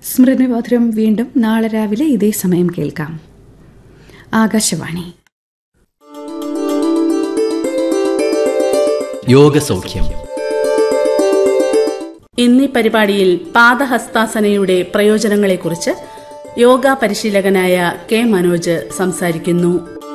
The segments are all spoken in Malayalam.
സ്മൃതിമധുരം വീണ്ടും നാളെ രാവിലെ ഇതേ സമയം കേൾക്കാം ആകാശവാണി യോഗസൗഖ്യം ഇന്നീ പരിപാടിയിൽ പാദഹസ്താസനയുടെ പ്രയോജനങ്ങളെക്കുറിച്ച് യോഗ പരിശീലകനായ കെ മനോജ് സംസാരിക്കുന്നു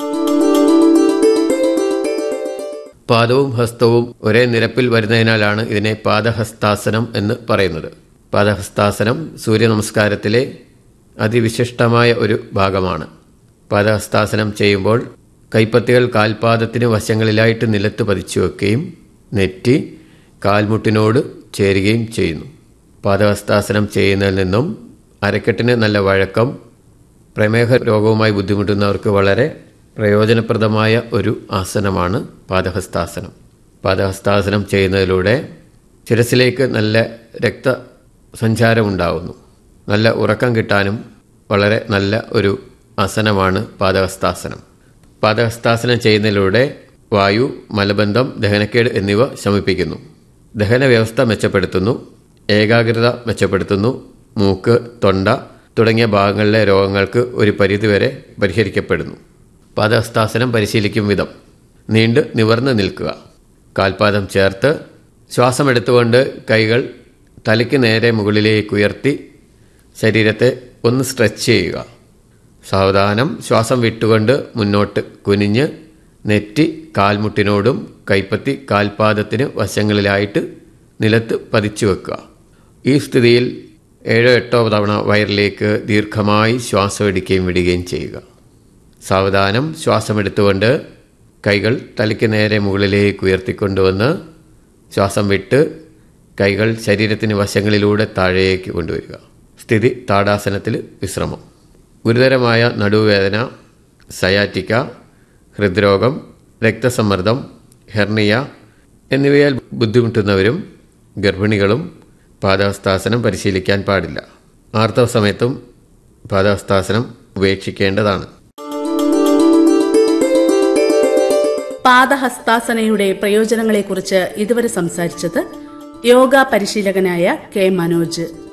പാദവും ഹസ്തവും ഒരേ നിരപ്പിൽ വരുന്നതിനാലാണ് ഇതിനെ പാദഹസ്താസനം എന്ന് പറയുന്നത് പാദഹസ്താസനം സൂര്യ നമസ്കാരത്തിലെ അതിവിശിഷ്ടമായ ഒരു ഭാഗമാണ് പാദഹസ്താസനം ചെയ്യുമ്പോൾ കൈപ്പത്തികൾ കാൽപാദത്തിന് വശങ്ങളിലായിട്ട് നിലത്ത് പതിച്ചു വെക്കുകയും നെറ്റി കാൽമുട്ടിനോട് ചേരുകയും ചെയ്യുന്നു പാദഹസ്താസനം ചെയ്യുന്നതിൽ നിന്നും അരക്കെട്ടിന് നല്ല വഴക്കം പ്രമേഹ രോഗവുമായി ബുദ്ധിമുട്ടുന്നവർക്ക് വളരെ പ്രയോജനപ്രദമായ ഒരു ആസനമാണ് പാദഹസ്താസനം പാദഹസ്താസനം ചെയ്യുന്നതിലൂടെ ശിരസിലേക്ക് നല്ല രക്തസഞ്ചാരം ഉണ്ടാകുന്നു നല്ല ഉറക്കം കിട്ടാനും വളരെ നല്ല ഒരു ആസനമാണ് പാദഹസ്താസനം പാദഹസ്താസനം ചെയ്യുന്നതിലൂടെ വായു മലബന്ധം ദഹനക്കേട് എന്നിവ ശമിപ്പിക്കുന്നു ദഹന വ്യവസ്ഥ മെച്ചപ്പെടുത്തുന്നു ഏകാഗ്രത മെച്ചപ്പെടുത്തുന്നു മൂക്ക് തൊണ്ട തുടങ്ങിയ ഭാഗങ്ങളിലെ രോഗങ്ങൾക്ക് ഒരു പരിധിവരെ പരിഹരിക്കപ്പെടുന്നു പാദഹസ്താസനം പരിശീലിക്കും വിധം നീണ്ട് നിവർന്ന് നിൽക്കുക കാൽപാദം ചേർത്ത് ശ്വാസമെടുത്തുകൊണ്ട് കൈകൾ തലയ്ക്ക് നേരെ മുകളിലേക്ക് ഉയർത്തി ശരീരത്തെ ഒന്ന് സ്ട്രെച്ച് ചെയ്യുക സാവധാനം ശ്വാസം വിട്ടുകൊണ്ട് മുന്നോട്ട് കുനിഞ്ഞ് നെറ്റി കാൽമുട്ടിനോടും കൈപ്പത്തി കാൽപാദത്തിന് വശങ്ങളിലായിട്ട് നിലത്ത് പതിച്ചു വെക്കുക ഈ സ്ഥിതിയിൽ ഏഴോ എട്ടോ തവണ വയറിലേക്ക് ദീർഘമായി ശ്വാസം എടുക്കുകയും വിടുകയും ചെയ്യുക സാവധാനം ശ്വാസമെടുത്തുകൊണ്ട് കൈകൾ തലയ്ക്ക് നേരെ മുകളിലേക്ക് ഉയർത്തിക്കൊണ്ടുവന്ന് ശ്വാസം വിട്ട് കൈകൾ ശരീരത്തിന് വശങ്ങളിലൂടെ താഴേക്ക് കൊണ്ടുവരിക സ്ഥിതി താടാസനത്തിൽ വിശ്രമം ഗുരുതരമായ നടുവേദന സയാറ്റിക്ക ഹൃദ്രോഗം രക്തസമ്മർദ്ദം ഹെർണിയ എന്നിവയാൽ ബുദ്ധിമുട്ടുന്നവരും ഗർഭിണികളും പാദഹസ്താസനം പരിശീലിക്കാൻ പാടില്ല ആർത്തവ സമയത്തും പാദഹസ്താസനം ഉപേക്ഷിക്കേണ്ടതാണ് പാദഹസ്താസനയുടെ പ്രയോജനങ്ങളെക്കുറിച്ച് ഇതുവരെ സംസാരിച്ചത് യോഗ പരിശീലകനായ കെ മനോജ്